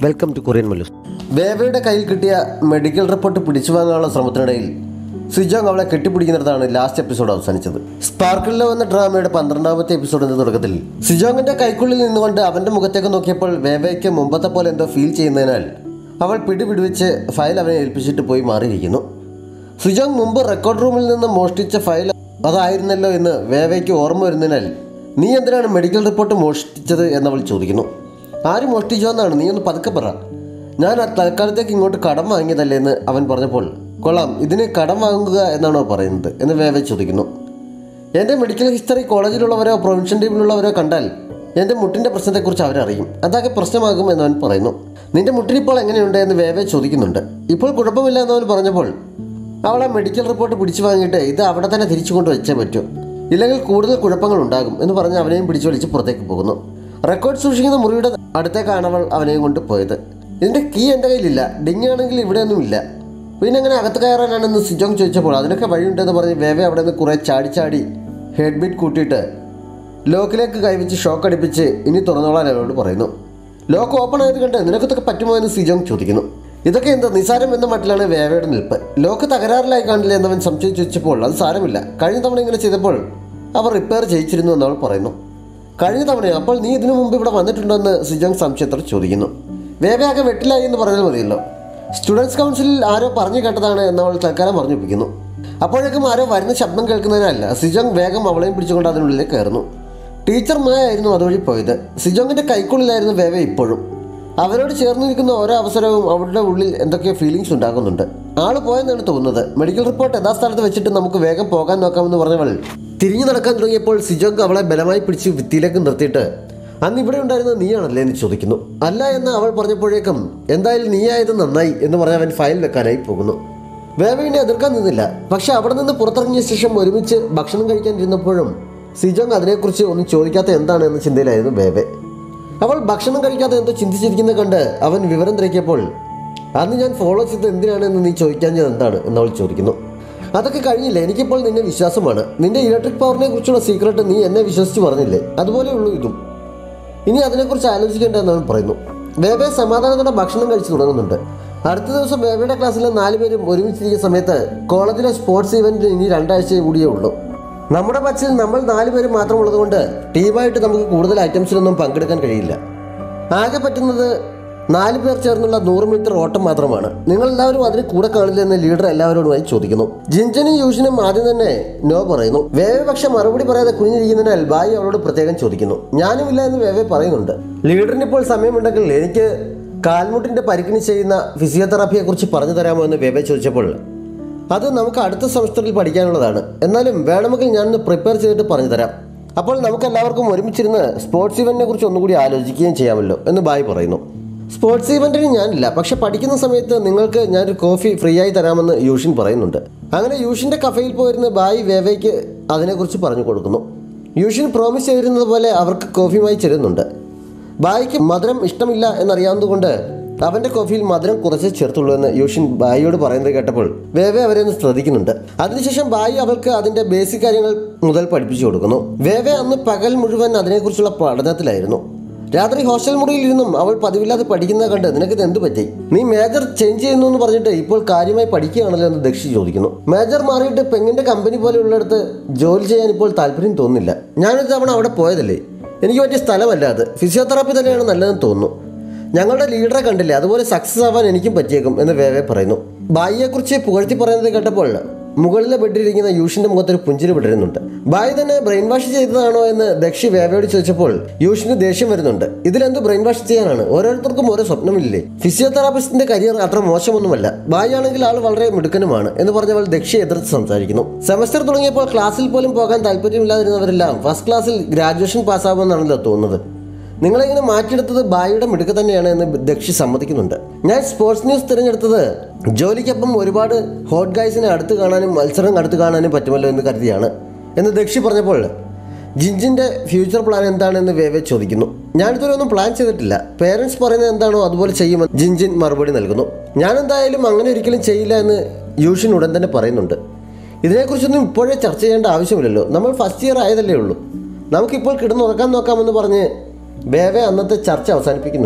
welcome to Korean Mallus വേവയുടെ കയ്യിൽ കിട്ടിയ മെഡിക്കൽ റിപ്പോർട്ട് പിടിച്ചു വാങ്ങാനുള്ള ശ്രമത്തിനിടയിൽ സിജോങ് അവളെ കെട്ടിപ്പിടിക്കുന്നിടത്താണ് ലാസ്റ്റ് എപ്പിസോഡ് അവസാനിച്ചത് സ്പാർക്കിളിൽ വന്ന ഡ്രാമയുടെ പന്ത്രണ്ടാമത്തെ എപ്പിസോഡിന്റെ തുടക്കത്തിൽ സിജോങ്ങിന്റെ കൈക്കുള്ളിൽ നിന്നുകൊണ്ട് അവന്റെ മുഖത്തേക്ക് നോക്കിയപ്പോൾ വേവയ്ക്ക് മുമ്പത്തെ പോലെ എന്തോ ഫീൽ ചെയ്യുന്നതിനാൽ അവൾ പിടിപിടിവെച്ച് ഫയൽ അവനെ ഏൽപ്പിച്ചിട്ട് പോയി മാറിയിരിക്കുന്നു സിജോങ് മുമ്പ് റെക്കോർഡ് റൂമിൽ നിന്ന് മോഷ്ടിച്ച ഫയൽ അതായിരുന്നല്ലോ എന്ന് വേവയ്ക്ക് ഓർമ്മ വരുന്നതിനാൽ നീ എന്തിനാണ് മെഡിക്കൽ റിപ്പോർട്ട് മോഷ്ടിച്ചത് എന്നവൾ ചോദിക്കുന്നു ആര് മോഷ്ടിച്ചോ എന്നാണ് നീ ഒന്ന് പതുക്കെ പറ ഞാൻ ആ തൽക്കാലത്തേക്ക് ഇങ്ങോട്ട് കടം വാങ്ങിയതല്ലേ എന്ന് അവൻ പറഞ്ഞപ്പോൾ കൊള്ളാം ഇതിന് കടം വാങ്ങുക എന്നാണോ പറയുന്നത് എന്ന് വേവ ചോദിക്കുന്നു എൻ്റെ മെഡിക്കൽ ഹിസ്റ്ററി കോളേജിലുള്ളവരോ പ്രൊവിൻഷ്യൽ ടീമിലുള്ളവരോ കണ്ടാൽ എൻ്റെ മുട്ടിൻ്റെ പ്രശ്നത്തെക്കുറിച്ച് അവരറിയും അതൊക്കെ പ്രശ്നമാകും എന്നവൻ പറയുന്നു നിന്റെ മുട്ടിനിപ്പോൾ എങ്ങനെയുണ്ട് എന്ന് വേവെ ചോദിക്കുന്നുണ്ട് ഇപ്പോൾ കുഴപ്പമില്ല എന്നവൻ പറഞ്ഞപ്പോൾ അവളെ മെഡിക്കൽ റിപ്പോർട്ട് പിടിച്ചു വാങ്ങിയിട്ട് ഇത് അവിടെ തന്നെ തിരിച്ചു കൊണ്ട് വെച്ചേ പറ്റൂ ഇല്ലെങ്കിൽ കൂടുതൽ കുഴപ്പങ്ങൾ ഉണ്ടാകും എന്ന് പറഞ്ഞ് അവനെയും പിടിച്ചു വലിച്ച് പുറത്തേക്ക് പോകുന്നു റെക്കോർഡ് സൂക്ഷിക്കുന്ന മുറിയുടെ അടുത്തേക്കാണ് അവൾ അവനെയും കൊണ്ട് പോയത് ഇതിൻ്റെ കീ എൻ്റെ കയ്യിലില്ല ഡിങ്ങാണെങ്കിൽ ഇവിടെയൊന്നുമില്ല പിന്നെ എങ്ങനെ അകത്ത് കയറാനാണെന്ന് സിജോങ് ചോദിച്ചപ്പോൾ അതിനൊക്കെ വഴിയുണ്ടെന്ന് പറഞ്ഞ് വേവെ അവിടെ നിന്ന് കുറേ ചാടി ചാടി ഹെഡ് ബീറ്റ് കൂട്ടിയിട്ട് ലോക്കിലേക്ക് കൈവച്ച് ഷോക്ക് അടിപ്പിച്ച് ഇനി തുറന്നോളാൻ അവരോട് പറയുന്നു ലോക്ക് ഓപ്പൺ ആയത് കണ്ട് നിനക്കത്തൊക്കെ പറ്റുമോ എന്ന് സിജോങ് ചോദിക്കുന്നു ഇതൊക്കെ എന്താ നിസാരം എന്ന മട്ടിലാണ് വേവയുടെ നിൽപ്പ് ലോക്ക് തകരാറിലായി കാണില്ല എന്നവൻ സംശയിച്ച് വെച്ചപ്പോൾ അത് സാരമില്ല കഴിഞ്ഞ തവണ ഇങ്ങനെ ചെയ്തപ്പോൾ അവർ റിപ്പയർ ചെയ്യിച്ചിരുന്നു എന്നവൾ പറയുന്നു കഴിഞ്ഞ തവണയോ അപ്പോൾ നീ ഇതിനു മുമ്പ് ഇവിടെ വന്നിട്ടുണ്ടോ എന്ന് സിജോങ് സംശയത്തോടെ ചോദിക്കുന്നു വേവയാകെ വെട്ടിലായി എന്ന് പറഞ്ഞാൽ മതിയല്ലോ സ്റ്റുഡൻസ് കൗൺസിലിൽ ആരോ പറഞ്ഞു കേട്ടതാണ് എന്നവൾ തൽക്കാലം പറഞ്ഞൊപ്പിക്കുന്നു അപ്പോഴേക്കും ആരോ വരുന്ന ശബ്ദം കേൾക്കുന്നതിനല്ല സിജോങ് വേഗം അവളെയും പിടിച്ചുകൊണ്ട് അതിനുള്ളിലേക്ക് കയറുന്നു ടീച്ചർ മായ ആയിരുന്നു അതുവഴി പോയത് സിജോങ്ങിന്റെ കൈക്കുള്ളിലായിരുന്നു വേവ ഇപ്പോഴും അവരോട് ചേർന്ന് നിൽക്കുന്ന ഓരോ അവസരവും അവരുടെ ഉള്ളിൽ എന്തൊക്കെയോ ഫീലിങ്സ് ഉണ്ടാകുന്നുണ്ട് ആള് പോയെന്നാണ് തോന്നുന്നത് മെഡിക്കൽ റിപ്പോർട്ട് യഥാസ്ഥാനത്ത് വെച്ചിട്ട് നമുക്ക് വേഗം പോകാൻ നോക്കാമെന്ന് പറഞ്ഞവൾ തിരിഞ്ഞു നടക്കാൻ തുടങ്ങിയപ്പോൾ സിജോങ് അവളെ ബലമായി പിടിച്ച് ഭിത്തിയിലേക്ക് നിർത്തിയിട്ട് അന്ന് ഇവിടെ ഉണ്ടായിരുന്നത് നീയാണല്ലേ എന്ന് ചോദിക്കുന്നു അല്ല എന്ന് അവൾ പറഞ്ഞപ്പോഴേക്കും എന്തായാലും നീയായത് നന്നായി എന്ന് പറഞ്ഞ് അവൻ ഫയൽ വെക്കാനായി പോകുന്നു വേവയിനെ എതിർക്കാൻ നിന്നില്ല പക്ഷെ അവിടെ നിന്ന് പുറത്തിറങ്ങിയ ശേഷം ഒരുമിച്ച് ഭക്ഷണം കഴിക്കാൻ ഇരുന്നപ്പോഴും സിജോങ് അതിനെക്കുറിച്ച് ഒന്നും ചോദിക്കാത്ത എന്താണ് എന്ന ചിന്തയിലായിരുന്നു വേവെ അവൾ ഭക്ഷണം കഴിക്കാതെ എന്തോ ചിന്തിച്ചിരിക്കുന്നത് കണ്ട് അവൻ വിവരം തിരക്കിയപ്പോൾ അന്ന് ഞാൻ ഫോളോ ചെയ്തത് എന്തിനാണെന്ന് നീ ചോദിക്കാഞ്ഞത് എന്താണ് എന്ന് അവൾ ചോദിക്കുന്നു അതൊക്കെ കഴിഞ്ഞില്ല എനിക്കിപ്പോൾ നിന്നെ വിശ്വാസമാണ് നിന്റെ ഇലക്ട്രിക് പവറിനെ കുറിച്ചുള്ള സീക്രട്ട് നീ എന്നെ വിശ്വസിച്ച് പറഞ്ഞില്ലേ അതുപോലെയുള്ളൂ ഇതും ഇനി അതിനെക്കുറിച്ച് ആലോചിക്കേണ്ടതെന്ന് അവൻ പറയുന്നു ബേബെ സമാധാനത്തോടെ ഭക്ഷണം കഴിച്ചു തുടങ്ങുന്നുണ്ട് അടുത്ത ദിവസം ബേബയുടെ ക്ലാസ്സിലെ നാല് പേരും ഒരുമിച്ചിരിക്കുന്ന സമയത്ത് കോളേജിലെ സ്പോർട്സ് ഇവന്റിന് ഇനി രണ്ടാഴ്ച കൂടിയേ ഉള്ളൂ നമ്മുടെ ബച്ചിൽ നമ്മൾ നാല് പേര് മാത്രമുള്ളതുകൊണ്ട് ടീമായിട്ട് നമുക്ക് കൂടുതൽ ഐറ്റംസിലൊന്നും പങ്കെടുക്കാൻ കഴിയില്ല ആകെ പറ്റുന്നത് നാല് പേർ ചേർന്നുള്ള നൂറ് മീറ്റർ ഓട്ടം മാത്രമാണ് നിങ്ങൾ എല്ലാവരും അതിന് കൂടെ കാണില്ലെന്ന് ലീഡർ എല്ലാവരോടുമായി ചോദിക്കുന്നു ജിൻജനും യൂഷിനും ആദ്യം തന്നെ നോ പറയുന്നു വേവെ പക്ഷെ മറുപടി പറയാതെ കുഞ്ഞിരിക്കുന്നതിനാൽ ബായി അവളോട് പ്രത്യേകം ചോദിക്കുന്നു ഞാനുമില്ല എന്ന് വേവെ പറയുന്നുണ്ട് ലീഡറിന് ഇപ്പോൾ സമയമുണ്ടെങ്കിൽ എനിക്ക് കാൽമുട്ടിന്റെ പരിക്കിന് ചെയ്യുന്ന ഫിസിയോതെറാപ്പിയെ കുറിച്ച് പറഞ്ഞു തരാമോ എന്ന് വേവെ ചോദിച്ചപ്പോൾ അത് നമുക്ക് അടുത്ത സെമസ്റ്ററിൽ പഠിക്കാനുള്ളതാണ് എന്നാലും വേണമെങ്കിൽ ഞാനൊന്ന് പ്രിപ്പയർ ചെയ്തിട്ട് പറഞ്ഞു തരാം അപ്പോൾ നമുക്ക് എല്ലാവർക്കും ഒരുമിച്ചിരുന്ന് സ്പോർട്സ് ഇവന്റിനെ കുറിച്ച് ഒന്നുകൂടി ആലോചിക്കുകയും ചെയ്യാമല്ലോ എന്ന് ബായ് പറയുന്നു സ്പോർട്സ് ഇവന്റിന് ഞാനില്ല പക്ഷെ പഠിക്കുന്ന സമയത്ത് നിങ്ങൾക്ക് ഞാനൊരു കോഫി ഫ്രീ ആയി തരാമെന്ന് യൂഷിൻ പറയുന്നുണ്ട് അങ്ങനെ യൂഷിൻ്റെ കഫയിൽ പോയിരുന്ന് ബായ് വേവയ്ക്ക് അതിനെക്കുറിച്ച് പറഞ്ഞു കൊടുക്കുന്നു യൂഷിൻ പ്രോമിസ് ചെയ്തിരുന്നത് പോലെ അവർക്ക് കോഫിയുമായി ചെല്ലുന്നുണ്ട് ബായിക്ക് മധുരം ഇഷ്ടമില്ല എന്നറിയാവുന്നതുകൊണ്ട് അവന്റെ കോഫിയിൽ മധുരം കുറച്ച് ചേർത്തുള്ളൂ എന്ന് യൂഷിൻ ബായിയോട് പറയുന്നത് കേട്ടപ്പോൾ വേവെ അവരെ ഒന്ന് ശ്രദ്ധിക്കുന്നുണ്ട് അതിനുശേഷം ബായി അവൾക്ക് അതിന്റെ ബേസിക് കാര്യങ്ങൾ മുതൽ പഠിപ്പിച്ചു കൊടുക്കുന്നു വേവെ അന്ന് പകൽ മുഴുവൻ അതിനെക്കുറിച്ചുള്ള പഠനത്തിലായിരുന്നു രാത്രി ഹോസ്റ്റൽ മുറിയിൽ ഇരുന്നും അവൾ പതിവില്ലാതെ പഠിക്കുന്നത് കണ്ട് നിനക്കിത് എന്ത് പറ്റി നീ മേജർ ചേഞ്ച് ചെയ്യുന്നു എന്ന് പറഞ്ഞിട്ട് ഇപ്പോൾ കാര്യമായി പഠിക്കുകയാണല്ലോ എന്ന് ദക്ഷി ചോദിക്കുന്നു മേജർ മാറിയിട്ട് പെങ്ങിന്റെ കമ്പനി പോലെയുള്ളിടത്ത് ജോലി ചെയ്യാൻ ഇപ്പോൾ താല്പര്യം തോന്നുന്നില്ല ഞാനൊരു തവണ അവിടെ പോയതല്ലേ എനിക്ക് പറ്റിയ സ്ഥലമല്ല അത് ഫിസിയോതെറാപ്പി തന്നെയാണ് നല്ലതെന്ന് തോന്നുന്നു ഞങ്ങളുടെ ലീഡറെ കണ്ടില്ലേ അതുപോലെ സക്സസ് ആവാൻ എനിക്കും പറ്റിയേക്കും എന്ന് വേവെ പറയുന്നു ബായിയെക്കുറിച്ച് പുകഴ്ത്തി പറയുന്നത് കേട്ടപ്പോൾ മുകളിലെ ബെഡിലിരിക്കുന്ന യൂഷിന്റെ മുഖത്തൊരു പുഞ്ചിരി വിടരുന്നുണ്ട് ബായി തന്നെ ബ്രെയിൻ വാഷ് ചെയ്തതാണോ എന്ന് ദക്ഷി വേവയോട് ചോദിച്ചപ്പോൾ യൂഷിന് ദേഷ്യം വരുന്നുണ്ട് ഇതിലെന്ത് ബ്രെയിൻ വാഷ് ചെയ്യാനാണ് ഓരോരുത്തർക്കും ഓരോ സ്വപ്നമില്ലേ ഫിസിയോതെറാപ്പിസ്റ്റിന്റെ കരിയർ അത്ര മോശമൊന്നുമല്ല ബായി ആണെങ്കിൽ ആൾ വളരെ മിടുക്കനുമാണ് എന്ന് പറഞ്ഞവൾ ദക്ഷി എതിർത്ത് സംസാരിക്കുന്നു സെമസ്റ്റർ തുടങ്ങിയപ്പോൾ ക്ലാസ്സിൽ പോലും പോകാൻ താല്പര്യമില്ലാതിരുന്നവരെല്ലാം ഫസ്റ്റ് ക്ലാസ്സിൽ ഗ്രാജുവേഷൻ പാസ്സാവുമെന്നാണല്ലോ തോന്നുന്നത് നിങ്ങളിങ്ങനെ മാറ്റിയെടുത്തത് ബായിയുടെ മിടുക്ക് തന്നെയാണ് എന്ന് ദക്ഷി സമ്മതിക്കുന്നുണ്ട് ഞാൻ സ്പോർട്സ് ന്യൂസ് തിരഞ്ഞെടുത്തത് ജോലിക്കൊപ്പം ഒരുപാട് ഹോട്ട് ഗൈസിനെ അടുത്ത് കാണാനും മത്സരം അടുത്ത് കാണാനും പറ്റുമല്ലോ എന്ന് കരുതിയാണ് എന്ന് ദക്ഷി പറഞ്ഞപ്പോൾ ജിഞ്ചിൻ്റെ ഫ്യൂച്ചർ പ്ലാൻ എന്താണെന്ന് വേവെ ചോദിക്കുന്നു ഞാനിതുവരെ ഒന്നും പ്ലാൻ ചെയ്തിട്ടില്ല പേരൻസ് പറയുന്നത് എന്താണോ അതുപോലെ ചെയ്യുമെന്ന് ജിൻജിൻ മറുപടി നൽകുന്നു ഞാൻ എന്തായാലും അങ്ങനെ ഒരിക്കലും ചെയ്യില്ല എന്ന് യൂഷിൻ ഉടൻ തന്നെ പറയുന്നുണ്ട് ഇതിനെക്കുറിച്ചൊന്നും ഇപ്പോഴേ ചർച്ച ചെയ്യേണ്ട ആവശ്യമില്ലല്ലോ നമ്മൾ ഫസ്റ്റ് ഇയർ ആയതല്ലേ ഉള്ളൂ നമുക്കിപ്പോൾ കിടന്നുറക്കാൻ നോക്കാമെന്ന് പറഞ്ഞ് വേവെ അന്നത്തെ ചർച്ച അവസാനിപ്പിക്കുന്നുണ്ട്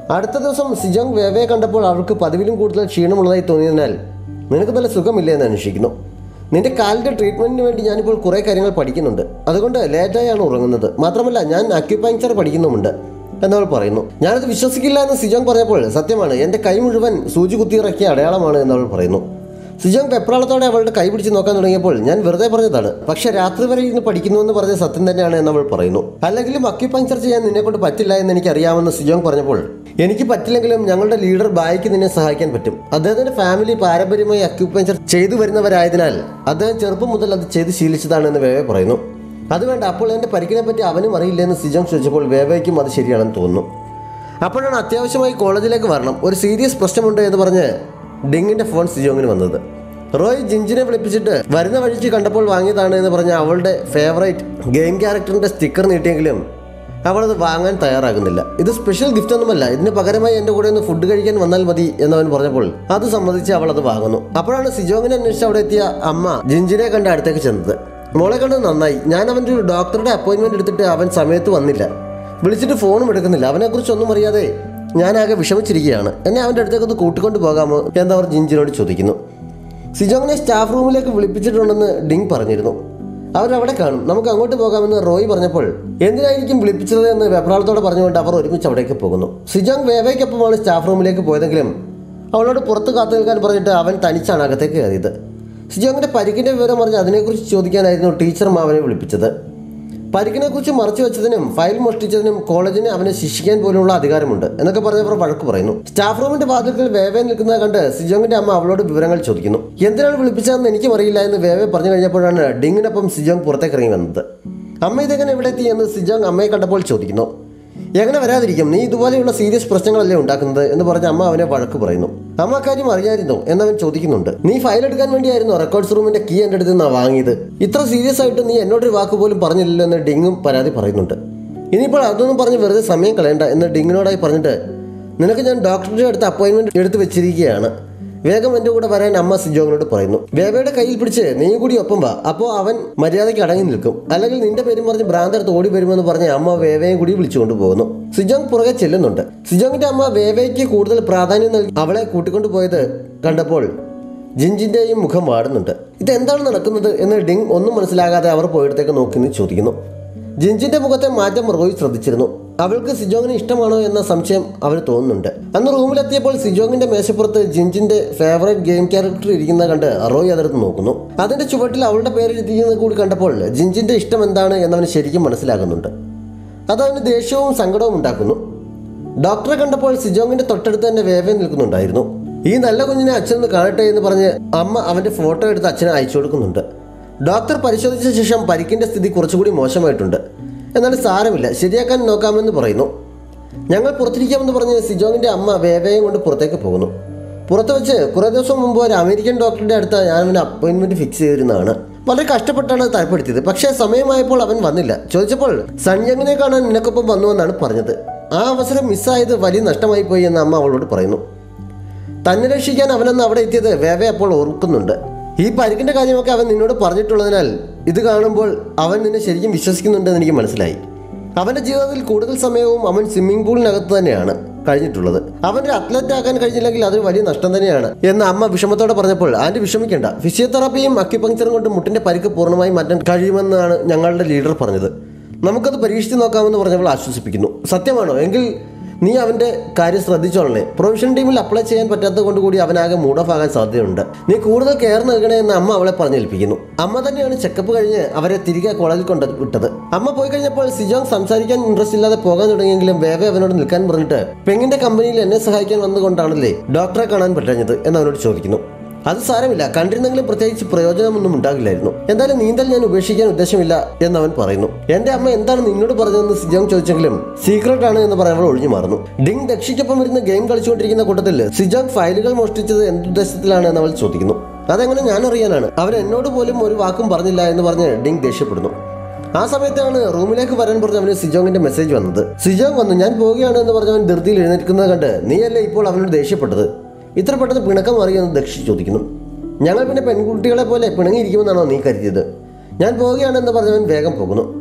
അടുത്ത ദിവസം സിജോങ് വേവയെ കണ്ടപ്പോൾ അവൾക്ക് പതിവിലും കൂടുതൽ ക്ഷീണമുള്ളതായി തോന്നിയതിനാൽ നിനക്ക് നല്ല സുഖമില്ല എന്ന് അന്വേഷിക്കുന്നു നിന്റെ കാലിൻ്റെ ട്രീറ്റ്മെൻറ്റിന് വേണ്ടി ഞാനിപ്പോൾ കുറേ കാര്യങ്ങൾ പഠിക്കുന്നുണ്ട് അതുകൊണ്ട് ലേറ്റായാണ് ഉറങ്ങുന്നത് മാത്രമല്ല ഞാൻ അക്യുപങ്ചർ പഠിക്കുന്നുമുണ്ട് എന്നവൾ പറയുന്നു ഞാനത് വിശ്വസിക്കില്ല എന്ന് സിജോങ് പറഞ്ഞപ്പോൾ സത്യമാണ് എൻ്റെ കൈ മുഴുവൻ സൂചി കുത്തിയിറക്കിയ അടയാളമാണ് എന്നവൾ പറയുന്നു സിജോങ് വെപ്രാളത്തോടെ അവളുടെ കൈ പിടിച്ച് നോക്കാൻ തുടങ്ങിയപ്പോൾ ഞാൻ വെറുതെ പറഞ്ഞതാണ് പക്ഷെ രാത്രി വരെ ഇരുന്ന് പഠിക്കുന്നു എന്ന് പറഞ്ഞ സത്യം തന്നെയാണ് എന്ന് അവൾ പറയുന്നു അല്ലെങ്കിലും അക്യുപങ്ചർ ചെയ്യാൻ നിന്നെ കൊണ്ട് പറ്റില്ല എന്ന് എനിക്ക് അറിയാമെന്ന് സിജോങ് പറഞ്ഞപ്പോൾ എനിക്ക് പറ്റില്ലെങ്കിലും ഞങ്ങളുടെ ലീഡർ ബായിക്ക് നിന്നെ സഹായിക്കാൻ പറ്റും അദ്ദേഹത്തിന്റെ ഫാമിലി പാരമ്പര്യമായി അക്യുപങ്ചർ ചെയ്തു വരുന്നവരായതിനാൽ അദ്ദേഹം ചെറുപ്പം മുതൽ അത് ചെയ്ത് ശീലിച്ചതാണ് എന്ന് വേവെ പറയുന്നു അത് വേണ്ട അപ്പോൾ എൻ്റെ പരിക്കിനെ പറ്റി അവനും അറിയില്ലെന്ന് സിജോങ് ചോദിച്ചപ്പോൾ വേവയ്ക്കും അത് ശരിയാണെന്ന് തോന്നുന്നു അപ്പോഴാണ് അത്യാവശ്യമായി കോളേജിലേക്ക് വരണം ഒരു സീരിയസ് പ്രശ്നമുണ്ട് എന്ന് പറഞ്ഞ് ഡിങ്ങിന്റെ ഫോൺ സിജോങ്ങിന് വന്നത് റോയ് ജിഞ്ചിനെ വിളിപ്പിച്ചിട്ട് വരുന്ന വഴിക്ക് കണ്ടപ്പോൾ വാങ്ങിയതാണ് എന്ന് പറഞ്ഞ അവളുടെ ഫേവറേറ്റ് ഗെയിം ക്യാരക്ടറിന്റെ സ്റ്റിക്കർ നീട്ടിയെങ്കിലും അവളത് വാങ്ങാൻ തയ്യാറാകുന്നില്ല ഇത് സ്പെഷ്യൽ ഗിഫ്റ്റ് ഒന്നുമല്ല ഇതിന് പകരമായി എൻ്റെ കൂടെ ഒന്ന് ഫുഡ് കഴിക്കാൻ വന്നാൽ മതി എന്നവൻ പറഞ്ഞപ്പോൾ അത് സമ്മതിച്ച് അവൾ അത് വാങ്ങുന്നു അപ്പോഴാണ് സിജോങ്ങിനെ അന്വേഷിച്ച് അവിടെ എത്തിയ അമ്മ ജിഞ്ചിനെ കണ്ട് അടുത്തേക്ക് ചെന്നത് മോളെ കണ്ടത് നന്നായി ഞാൻ അവൻ്റെ ഒരു ഡോക്ടറുടെ അപ്പോയിൻമെന്റ് എടുത്തിട്ട് അവൻ സമയത്ത് വന്നില്ല വിളിച്ചിട്ട് ഫോണും എടുക്കുന്നില്ല അവനെക്കുറിച്ച് ഒന്നും അറിയാതെ ഞാനാകെ വിഷമിച്ചിരിക്കുകയാണ് എന്നെ അവൻ്റെ അടുത്തേക്ക് ഒന്ന് കൂട്ടിക്കൊണ്ട് പോകാമോ എന്നവർ ജിഞ്ചിനോട് ചോദിക്കുന്നു സിജോങ്ങിനെ സ്റ്റാഫ് റൂമിലേക്ക് വിളിപ്പിച്ചിട്ടുണ്ടെന്ന് ഡിങ് പറഞ്ഞിരുന്നു അവരവിടെ കാണും നമുക്ക് അങ്ങോട്ട് പോകാമെന്ന് റോയ് പറഞ്ഞപ്പോൾ എന്തിനായിരിക്കും വിളിപ്പിച്ചത് എന്ന് വെപ്രാളത്തോടെ പറഞ്ഞുകൊണ്ട് അവർ ഒരുമിച്ച് അവിടേക്ക് പോകുന്നു സിജോങ് വേവയ്ക്കൊപ്പമാണ് സ്റ്റാഫ് റൂമിലേക്ക് പോയതെങ്കിലും അവളോട് പുറത്ത് കാത്തു നിൽക്കാൻ പറഞ്ഞിട്ട് അവൻ തനിച്ചാണ് അകത്തേക്ക് കയറിയത് സിജോങ്ങിന്റെ പരിക്കിന്റെ വിവരം പറഞ്ഞ് അതിനെക്കുറിച്ച് ചോദിക്കാനായിരുന്നു ടീച്ചർ അവനെ വിളിപ്പിച്ചത് പരിക്കിനെക്കുറിച്ച് മറച്ചു വെച്ചതിനും ഫയൽ മോഷ്ടിച്ചതിനും കോളേജിന് അവനെ ശിക്ഷിക്കാൻ പോലുള്ള അധികാരമുണ്ട് എന്നൊക്കെ പറഞ്ഞവർ വഴക്ക് പറയുന്നു സ്റ്റാഫ് റൂമിന്റെ വാതിൽക്കൽ വേവെ നിൽക്കുന്നത് കണ്ട് സിജോങ്ങിന്റെ അമ്മ അവളോട് വിവരങ്ങൾ ചോദിക്കുന്നു എന്തിനാണ് വിളിപ്പിച്ചതെന്ന് എനിക്കും അറിയില്ല എന്ന് വേവെ പറഞ്ഞു കഴിഞ്ഞപ്പോഴാണ് ഡിങ്ങിനൊപ്പം സിജോങ് പുറത്തേക്ക് ഇറങ്ങി വന്നത് അമ്മ ഇതെങ്ങനെ ഇവിടെ എത്തി എന്ന് സിജോങ് അമ്മയെ കണ്ടപ്പോൾ ചോദിക്കുന്നു എങ്ങനെ വരാതിരിക്കും നീ ഇതുപോലെയുള്ള സീരിയസ് പ്രശ്നങ്ങളല്ലേ ഉണ്ടാക്കുന്നത് എന്ന് പറഞ്ഞ് അമ്മ അവനെ വഴക്ക് പറയുന്നു അമ്മ കാര്യം അറിയായിരുന്നോ എന്നവൻ ചോദിക്കുന്നുണ്ട് നീ ഫയൽ എടുക്കാൻ വേണ്ടിയായിരുന്നോ റെക്കോർഡ്സ് റൂമിന്റെ കീ എൻ്റെ അടുത്ത് നിന്നാണ് വാങ്ങിയത് ഇത്ര സീരിയസ് ആയിട്ട് നീ എന്നോടൊരു വാക്ക് പോലും പറഞ്ഞില്ലല്ലോ എന്ന് ഡിങ്ങും പരാതി പറയുന്നുണ്ട് ഇനിയിപ്പോൾ അതൊന്നും പറഞ്ഞ് വെറുതെ സമയം കളയണ്ട എന്ന് ഡിങ്ങിനോടായി പറഞ്ഞിട്ട് നിനക്ക് ഞാൻ ഡോക്ടറുടെ അടുത്ത് അപ്പോയിൻമെന്റ് എടുത്ത് വെച്ചിരിക്കുകയാണ് വേഗം എൻ്റെ കൂടെ വരാൻ അമ്മ സിജോങ്ങിനോട് പറയുന്നു വേവയുടെ കയ്യിൽ പിടിച്ച് നീയും കൂടി ഒപ്പം വാ അപ്പോൾ അവൻ മര്യാദയ്ക്ക് അടങ്ങി നിൽക്കും അല്ലെങ്കിൽ നിന്റെ പേരും പറഞ്ഞ് ഭ്രാന്തടുത്ത് ഓടി വരുമെന്ന് പറഞ്ഞ് അമ്മ വേവയും കൂടി വിളിച്ചുകൊണ്ട് പോകുന്നു സിജോങ് പുറകെ ചെല്ലുന്നുണ്ട് സിജോങ്ങിന്റെ അമ്മ വേവയ്ക്ക് കൂടുതൽ പ്രാധാന്യം നൽകി അവളെ കൂട്ടിക്കൊണ്ടു പോയത് കണ്ടപ്പോൾ ജിഞ്ചിന്റെയും മുഖം വാടുന്നുണ്ട് ഇതെന്താണ് നടക്കുന്നത് എന്ന് ഡിങ് ഒന്നും മനസ്സിലാകാതെ അവർ പോയിടത്തേക്ക് നോക്കി നിന്ന് ചോദിക്കുന്നു ജിഞ്ചിന്റെ മുഖത്തെ മാറ്റം റോയ് ശ്രദ്ധിച്ചിരുന്നു അവൾക്ക് സിജോങ്ങിന് ഇഷ്ടമാണോ എന്ന സംശയം അവന് തോന്നുന്നുണ്ട് അന്ന് റൂമിലെത്തിയപ്പോൾ സിജോങ്ങിന്റെ മേശപ്പുറത്ത് ജിഞ്ചിന്റെ ഫേവറേറ്റ് ഗെയിം ക്യാരക്ടർ ഇരിക്കുന്നത് കണ്ട് റോയ് അതെടുത്ത് നോക്കുന്നു അതിന്റെ ചുവട്ടിൽ അവളുടെ പേര് എഴുതിയിരുന്നത് കൂടി കണ്ടപ്പോൾ ജിഞ്ചിന്റെ ഇഷ്ടം എന്താണ് എന്നവന് ശരിക്കും മനസ്സിലാകുന്നുണ്ട് അതവന് ദേഷ്യവും സങ്കടവും ഉണ്ടാക്കുന്നു ഡോക്ടറെ കണ്ടപ്പോൾ സിജോങ്ങിന്റെ തൊട്ടടുത്ത് തന്നെ വേവേ നിൽക്കുന്നുണ്ടായിരുന്നു ഈ നല്ല കുഞ്ഞിനെ അച്ഛനൊന്ന് കാണട്ടെ എന്ന് പറഞ്ഞ് അമ്മ അവന്റെ ഫോട്ടോ എടുത്ത് അച്ഛനെ അയച്ചു കൊടുക്കുന്നുണ്ട് ഡോക്ടർ പരിശോധിച്ച ശേഷം പരിക്കിന്റെ സ്ഥിതി കുറച്ചുകൂടി മോശമായിട്ടുണ്ട് എന്നാൽ സാരമില്ല ശരിയാക്കാൻ നോക്കാമെന്ന് പറയുന്നു ഞങ്ങൾ പുറത്തിരിക്കാമെന്ന് പറഞ്ഞ് സിജോങ്ങിന്റെ അമ്മ വേവയും കൊണ്ട് പുറത്തേക്ക് പോകുന്നു പുറത്ത് വെച്ച് കുറേ ദിവസം മുമ്പ് ഒരു അമേരിക്കൻ ഡോക്ടറുടെ അടുത്ത് ഞാൻ അവന് അപ്പോയിന്റ്മെന്റ് ഫിക്സ് ചെയ്തിരുന്നതാണ് വളരെ കഷ്ടപ്പെട്ടാണ് അത് തരപ്പെടുത്തിയത് പക്ഷേ സമയമായപ്പോൾ അവൻ വന്നില്ല ചോദിച്ചപ്പോൾ സൺയങ്ങിനെ കാണാൻ നിനക്കൊപ്പം വന്നുവെന്നാണ് പറഞ്ഞത് ആ അവസരം മിസ്സായത് വലിയ നഷ്ടമായി പോയി എന്ന് അമ്മ അവളോട് പറയുന്നു തന്നെ രക്ഷിക്കാൻ അവനന്ന് അവിടെ എത്തിയത് വേവെ അപ്പോൾ ഓർക്കുന്നുണ്ട് ഈ പരിക്കിന്റെ കാര്യമൊക്കെ അവൻ നിന്നോട് പറഞ്ഞിട്ടുള്ളതിനാൽ ഇത് കാണുമ്പോൾ അവൻ നിന്നെ ശരിക്കും വിശ്വസിക്കുന്നുണ്ടെന്ന് എനിക്ക് മനസ്സിലായി അവന്റെ ജീവിതത്തിൽ കൂടുതൽ സമയവും അവൻ സ്വിമ്മിംഗ് പൂളിനകത്ത് തന്നെയാണ് കഴിഞ്ഞിട്ടുള്ളത് അവന്റെ അത്ലറ്റ് ആക്കാൻ കഴിഞ്ഞില്ലെങ്കിൽ അതൊരു വലിയ നഷ്ടം തന്നെയാണ് എന്ന് അമ്മ വിഷമത്തോടെ പറഞ്ഞപ്പോൾ ആന്റി വിഷമിക്കേണ്ട ഫിസിയോതെറാപ്പിയും അക്യുപങ്ചറും കൊണ്ട് മുട്ടിന്റെ പരിക്ക് പൂർണ്ണമായി മാറ്റാൻ കഴിയുമെന്നാണ് ഞങ്ങളുടെ ലീഡർ പറഞ്ഞത് നമുക്കത് പരീക്ഷിച്ച് നോക്കാമെന്ന് പറഞ്ഞപ്പോൾ ആശ്വസിപ്പിക്കുന്നു സത്യമാണോ എങ്കിൽ നീ അവന്റെ കാര്യം ശ്രദ്ധിച്ചോളണേ പ്രൊഫഷണൽ ടീമിൽ അപ്ലൈ ചെയ്യാൻ പറ്റാത്തത് കൊണ്ട് കൂടി അവനാകെ മൂഡ് ഓഫ് ആകാൻ സാധ്യതയുണ്ട് നീ കൂടുതൽ കെയർ നൽകണേ എന്ന് അമ്മ അവളെ പറഞ്ഞേൽപ്പിക്കുന്നു അമ്മ തന്നെയാണ് ചെക്കപ്പ് കഴിഞ്ഞ് അവരെ തിരികെ കോളേജിൽ കൊണ്ട് വിട്ടത് അമ്മ പോയി കഴിഞ്ഞപ്പോൾ സിജോങ് സംസാരിക്കാൻ ഇൻട്രസ്റ്റ് ഇല്ലാതെ പോകാൻ തുടങ്ങിയെങ്കിലും വേവെ അവനോട് നിൽക്കാൻ പറഞ്ഞിട്ട് പെങ്ങിന്റെ കമ്പനിയിൽ എന്നെ സഹായിക്കാൻ വന്നുകൊണ്ടാണല്ലേ ഡോക്ടറെ കാണാൻ പറ്റഞ്ഞത് എന്ന് അവനോട് ചോദിക്കുന്നു അത് സാരമില്ല കണ്ടിരുന്നെങ്കിലും പ്രത്യേകിച്ച് പ്രയോജനമൊന്നും ഉണ്ടാകില്ലായിരുന്നു എന്തായാലും നീന്തൽ ഞാൻ ഉപേക്ഷിക്കാൻ ഉദ്ദേശമില്ല എന്ന് അവൻ പറയുന്നു എന്റെ അമ്മ എന്താണ് നിന്നോട് പറഞ്ഞതെന്ന് സിജോങ് ചോദിച്ചെങ്കിലും സീക്രട്ട് ആണ് എന്ന് പറയാൻ അവൾ ഒഴിഞ്ഞു മാറുന്നു ഡിങ് ദക്ഷിക്കൊപ്പം ഇരുന്ന് ഗെയിം കളിച്ചുകൊണ്ടിരിക്കുന്ന കൂട്ടത്തിൽ സിജോങ് ഫയലുകൾ മോഷ്ടിച്ചത് എന്തുദ്ദേശത്തിലാണ് എന്ന് അവൾ ചോദിക്കുന്നു അതെങ്ങനെ ഞാൻ അറിയാനാണ് അവൻ എന്നോട് പോലും ഒരു വാക്കും പറഞ്ഞില്ല എന്ന് പറഞ്ഞ് ഡിങ് ദേഷ്യപ്പെടുന്നു ആ സമയത്താണ് റൂമിലേക്ക് വരാൻ പറഞ്ഞ അവന് സിജോങ്ങിന്റെ മെസ്സേജ് വന്നത് സിജോങ് വന്നു ഞാൻ പോവുകയാണ് എന്ന് പറഞ്ഞ് അവൻ ധൃതിയിൽ എഴുന്നേൽക്കുന്നത് കണ്ട് നീയല്ലേ ഇപ്പോൾ അവനോട് ദേഷ്യപ്പെട്ടത് ഇത്ര പെട്ടെന്ന് പിണക്കം അറിയുമെന്ന് ദക്ഷി ചോദിക്കുന്നു ഞങ്ങൾ പിന്നെ പെൺകുട്ടികളെ പോലെ പിണങ്ങിയിരിക്കുമെന്നാണോ നീ കരുതിയത് ഞാൻ പോവുകയാണെന്ന് പറഞ്ഞവൻ വേഗം പോകുന്നു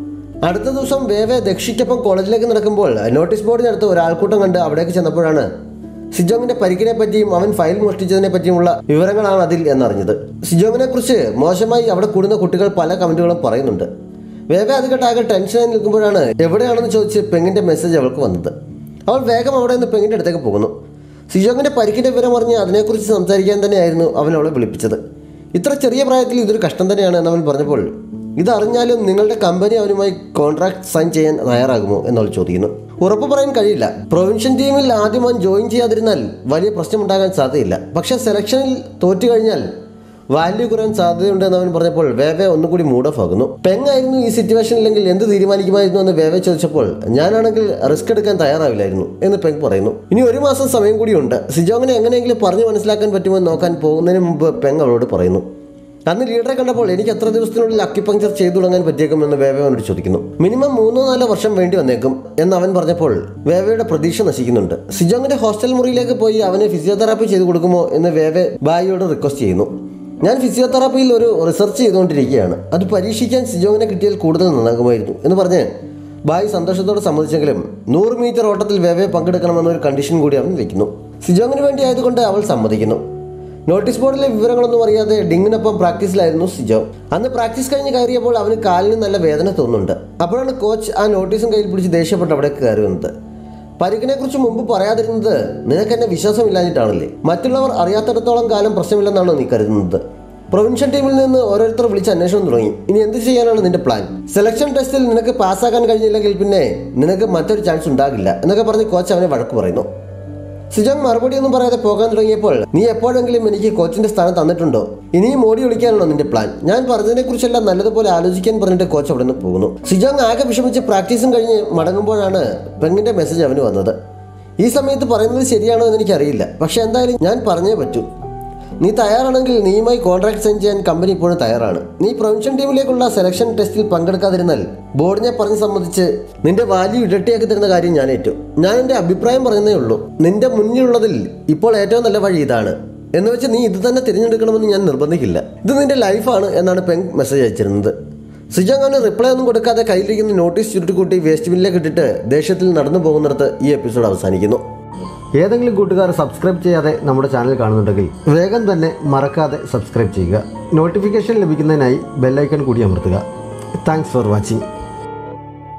അടുത്ത ദിവസം വേവെ ദക്ഷിക്കൊപ്പം കോളേജിലേക്ക് നടക്കുമ്പോൾ നോട്ടീസ് ബോർഡിനടുത്ത് ഒരാൾക്കൂട്ടം കണ്ട് അവിടേക്ക് ചെന്നപ്പോഴാണ് സിജോങ്ങിന്റെ പരിക്കിനെ പറ്റിയും അവൻ ഫയൽ മോഷ്ടിച്ചതിനെ പറ്റിയുമുള്ള വിവരങ്ങളാണ് അതിൽ എന്നറിഞ്ഞത് സിജോങ്ങിനെ കുറിച്ച് മോശമായി അവിടെ കൂടുന്ന കുട്ടികൾ പല കമന്റുകളും പറയുന്നുണ്ട് വേവെ അത് കേട്ട് ആകെ ടെൻഷനായി നിൽക്കുമ്പോഴാണ് എവിടെയാണെന്ന് ചോദിച്ച് പെങ്ങിന്റെ മെസ്സേജ് അവൾക്ക് വന്നത് അവൾ വേഗം അവിടെ നിന്ന് പെങ്ങിന്റെ അടുത്തേക്ക് പോകുന്നു സിജോങ്ങിന്റെ പരിക്കിന്റെ വിവരം അറിഞ്ഞ് അതിനെക്കുറിച്ച് സംസാരിക്കാൻ തന്നെയായിരുന്നു അവൻ അവളെ വിളിപ്പിച്ചത് ഇത്ര ചെറിയ പ്രായത്തിൽ ഇതൊരു കഷ്ടം തന്നെയാണ് എന്ന് അവൻ പറഞ്ഞപ്പോൾ ഇതറിഞ്ഞാലും നിങ്ങളുടെ കമ്പനി അവനുമായി കോൺട്രാക്ട് സൈൻ ചെയ്യാൻ തയ്യാറാകുമോ എന്നവൾ ചോദിക്കുന്നു ഉറപ്പ് പറയാൻ കഴിയില്ല പ്രൊവിൻഷ്യൻ ടീമിൽ ആദ്യം അവൻ ജോയിൻ ചെയ്യാതിരുന്നാൽ വലിയ പ്രശ്നമുണ്ടാകാൻ സാധ്യതയില്ല പക്ഷേ സെലക്ഷനിൽ തോറ്റു കഴിഞ്ഞാൽ വാല്യൂ കുറയാൻ സാധ്യതയുണ്ടെന്ന് അവൻ പറഞ്ഞപ്പോൾ വേവെ ഒന്നുകൂടി മൂഡ് ഓഫ് ആകുന്നു പെങ്ങായിരുന്നു ഈ സിറ്റുവേഷനിലെങ്കിൽ എന്ത് തീരുമാനിക്കുമായിരുന്നു എന്ന് വേവെ ചോദിച്ചപ്പോൾ ഞാനാണെങ്കിൽ റിസ്ക് എടുക്കാൻ തയ്യാറാവില്ലായിരുന്നു എന്ന് പെങ് പറയുന്നു ഇനി ഒരു മാസം സമയം കൂടിയുണ്ട് സിജോങ്ങിനെ എങ്ങനെയെങ്കിലും പറഞ്ഞു മനസ്സിലാക്കാൻ പറ്റുമോ എന്ന് നോക്കാൻ പോകുന്നതിന് മുമ്പ് പെങ് അവളോട് പറയുന്നു അന്ന് ലീഡറെ കണ്ടപ്പോൾ എനിക്ക് എത്ര ദിവസത്തിനുള്ളിൽ അക്യുപങ്ചർ ചെയ്തു തുടങ്ങാൻ പറ്റിയേക്കുമെന്ന് വേവ അവനോട് ചോദിക്കുന്നു മിനിമം മൂന്നോ നാലോ വർഷം വേണ്ടി വന്നേക്കും എന്ന് അവൻ പറഞ്ഞപ്പോൾ വേവയുടെ പ്രതീക്ഷ നശിക്കുന്നുണ്ട് സിജോങ്ങിന്റെ ഹോസ്റ്റൽ മുറിയിലേക്ക് പോയി അവന് ഫിസിയോതെറാപ്പി ചെയ്തു കൊടുക്കുമോ എന്ന് വേവെ ബായിയോട് റിക്വസ്റ്റ് ചെയ്യുന്നു ഞാൻ ഫിസിയോതെറാപ്പിയിൽ ഒരു റിസർച്ച് ചെയ്തുകൊണ്ടിരിക്കുകയാണ് അത് പരീക്ഷിക്കാൻ സിജോങ്ങിനെ കിട്ടിയാൽ കൂടുതൽ നന്നാകുമായിരുന്നു എന്ന് പറഞ്ഞ് ബായി സന്തോഷത്തോടെ സമ്മതിച്ചെങ്കിലും നൂറ് മീറ്റർ ഓട്ടത്തിൽ വേവയെ പങ്കെടുക്കണമെന്നൊരു കണ്ടീഷൻ കൂടി അവൻ വെക്കുന്നു സിജോങ്ങിന് വേണ്ടി ആയതുകൊണ്ട് അവൾ സമ്മതിക്കുന്നു നോട്ടീസ് ബോർഡിലെ വിവരങ്ങളൊന്നും അറിയാതെ ഡിങ്ങിനൊപ്പം പ്രാക്ടീസിലായിരുന്നു സിജോ അന്ന് പ്രാക്ടീസ് കഴിഞ്ഞ് കയറിയപ്പോൾ അവന് കാലിന് നല്ല വേദന തോന്നുന്നുണ്ട് അപ്പോഴാണ് കോച്ച് ആ നോട്ടീസും കയ്യിൽ പിടിച്ച് ദേഷ്യപ്പെട്ട് അവിടെ കയറി വന്നത് പരിക്കിനെ കുറിച്ച് മുമ്പ് പറയാതിരുന്നത് നിനക്ക് എന്നെ വിശ്വാസമില്ലാഞ്ഞിട്ടാണല്ലേ മറ്റുള്ളവർ അറിയാത്തിടത്തോളം കാലം പ്രശ്നമില്ലെന്നാണോ നീ കരുതുന്നത് പ്രൊവിൻഷ്യൽ ടീമിൽ നിന്ന് ഓരോരുത്തർ വിളിച്ച് അന്വേഷണം തുടങ്ങി ഇനി എന്ത് ചെയ്യാനാണ് നിന്റെ പ്ലാൻ സെലക്ഷൻ ടെസ്റ്റിൽ നിനക്ക് പാസ്സാക്കാൻ കഴിഞ്ഞില്ലെങ്കിൽ പിന്നെ നിനക്ക് മറ്റൊരു ചാൻസ് ഉണ്ടാകില്ല എന്നൊക്കെ പറഞ്ഞ് കോച്ച് അവനെ വഴക്ക് പറയുന്നു സിജോങ് മറുപടിയൊന്നും പറയാതെ പോകാൻ തുടങ്ങിയപ്പോൾ നീ എപ്പോഴെങ്കിലും എനിക്ക് കോച്ചിന്റെ സ്ഥാനം തന്നിട്ടുണ്ടോ ഇനിയും ഓടി ഒളിക്കാനാണോ നിന്റെ പ്ലാൻ ഞാൻ പറഞ്ഞതിനെ കുറിച്ചെല്ലാം നല്ലതുപോലെ ആലോചിക്കാൻ പറഞ്ഞിട്ട് കോച്ച് അവിടെ നിന്ന് പോകുന്നു സിജോങ് ആകെ വിഷമിച്ച് പ്രാക്ടീസും കഴിഞ്ഞ് മടങ്ങുമ്പോഴാണ് പെങ്ങിന്റെ മെസ്സേജ് അവന് വന്നത് ഈ സമയത്ത് പറയുന്നത് ശരിയാണോ എന്ന് എനിക്കറിയില്ല പക്ഷെ എന്തായാലും ഞാൻ പറഞ്ഞേ പറ്റൂ നീ തയ്യാറാണെങ്കിൽ നീയുമായി കോൺട്രാക്ട് സൈൻ ചെയ്യാൻ കമ്പനി ഇപ്പോഴും തയ്യാറാണ് നീ പ്രൊവിൻഷ്യൽ ടീമിലേക്കുള്ള സെലക്ഷൻ ടെസ്റ്റിൽ പങ്കെടുക്കാതിരുന്നാൽ ബോർഡിനെ പറഞ്ഞ് സംബന്ധിച്ച് നിന്റെ വാല്യൂ ഇരട്ടിയാക്കി തരുന്ന കാര്യം ഞാൻ ഏറ്റു ഞാൻ എൻ്റെ അഭിപ്രായം പറയുന്നേ ഉള്ളൂ നിന്റെ മുന്നിലുള്ളതിൽ ഇപ്പോൾ ഏറ്റവും നല്ല വഴി ഇതാണ് എന്ന് വെച്ച് നീ ഇത് തന്നെ തിരഞ്ഞെടുക്കണമെന്ന് ഞാൻ നിർബന്ധിക്കില്ല ഇത് നിന്റെ ലൈഫാണ് എന്നാണ് പെങ് മെസ്സേജ് അയച്ചിരുന്നത് സിജോങ് അവന് റിപ്ലൈ ഒന്നും കൊടുക്കാതെ കയ്യിലിരിക്കുന്ന നോട്ടീസ് ചുരുട്ടിക്കൂട്ടി വേസ്റ്റ് ബിന്നിലേക്ക് ഇട്ടിട്ട് ദേഷ്യത്തിൽ നടന്നു പോകുന്നിടത്ത് ഈ എപ്പിസോഡ് അവസാനിക്കുന്നു ഏതെങ്കിലും കൂട്ടുകാർ സബ്സ്ക്രൈബ് ചെയ്യാതെ നമ്മുടെ ചാനൽ കാണുന്നുണ്ടെങ്കിൽ വേഗം തന്നെ മറക്കാതെ സബ്സ്ക്രൈബ് ചെയ്യുക നോട്ടിഫിക്കേഷൻ ലഭിക്കുന്നതിനായി ബെല്ലൈക്കൺ കൂടി അമർത്തുക താങ്ക്സ് ഫോർ വാച്ചിങ്